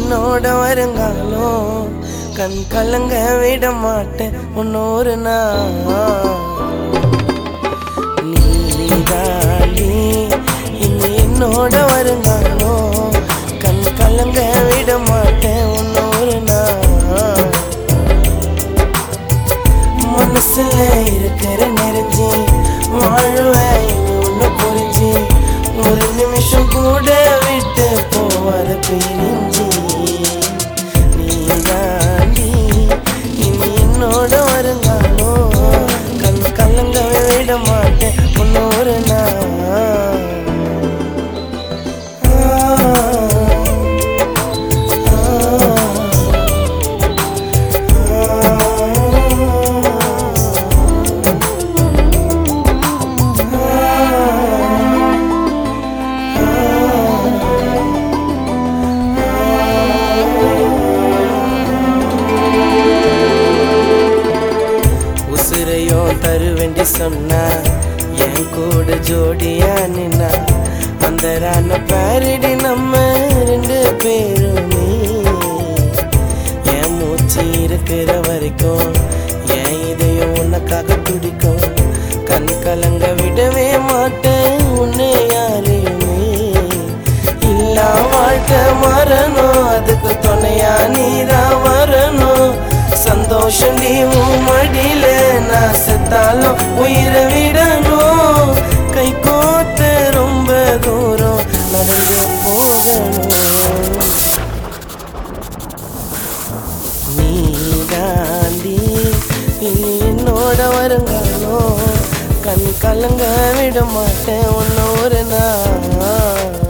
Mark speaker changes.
Speaker 1: என்னோட வருங்காலம் கண் கலங்க விட மாட்டேன் உன்னொரு நாள் நீதாண்டி இனி என்னோட வருங்காலம் கண் கலங்க விட மாட்டேன் உன்னொரு நாள் மனசுல இருக்கிற நெருஞ்சி வாழ்வேன் ஒன்று புரிஞ்சு ஒரு நிமிஷம் கூட விட்டு போவாத பிரிஞ்சு நீதாண்டி இனி என்னோட வருங்காலோ கண் கலங்கவே விட மாட்டேன் உன்னொரு நாள் உசுரையோ தருவேண்டி சொன்னா என் கூட ஜோடியா நின்னா அந்த ரான பாரடி நம்ம ரெண்டு பேருமே என் மூச்சு இருக்கிற வரைக்கும் என் இதயம் உனக்காக துடிக்கும் கண் கலங்க விடவே மாட்டேன் உன்னை யாரையுமே இல்லா வாழ்க்கை மறணும் அதுக்கு துணையா நீதான் வரணும் சந்தோஷம் நீ உன் மடியில நான் செத்தாலும் உயிரை விடணும் கை கோத்து ரொம்ப தூரம் நடந்து போகணும் நீ தாண்டி இனி என்னோட வருங்காலம் கண் கலங்க விட மாட்டேன் உன்னொரு நாள்